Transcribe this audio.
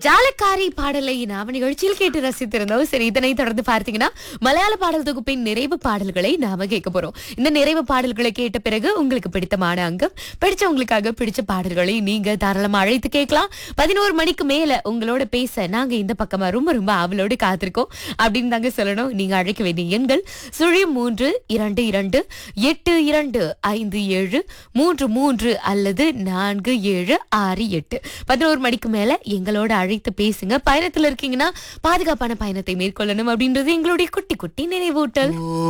ஜாலக்காரி பாடலை நாம நிகழ்ச்சியில் கேட்டு ரசித்திருந்தோம் சரி இதனை தொடர்ந்து பார்த்தீங்கன்னா மலையாள பாடல் தொகுப்பின் நிறைவு பாடல்களை நாம கேட்க போறோம் இந்த நிறைவு பாடல்களை கேட்ட பிறகு உங்களுக்கு பிடித்தமான அங்கம் பிடிச்சவங்களுக்காக பிடிச்ச பாடல்களை நீங்க தாராளமா அழைத்து கேட்கலாம் பதினோரு மணிக்கு மேல உங்களோட பேச நாங்க இந்த பக்கமா ரொம்ப ரொம்ப ஆவலோடு காத்திருக்கோம் அப்படின்னு தாங்க சொல்லணும் நீங்க அழைக்க வேண்டிய எண்கள் சுழி மூன்று இரண்டு இரண்டு எட்டு இரண்டு ஐந்து ஏழு மூன்று மூன்று அல்லது நான்கு ஏழு ஆறு எட்டு பதினோரு மணிக்கு மேல எங்களோட அழைத்து பேசுங்க பயணத்துல இருக்கீங்கன்னா பாதுகாப்பான பயணத்தை மேற்கொள்ளணும் அப்படின்றது எங்களுடைய குட்டி குட்டி நினைவூட்டல்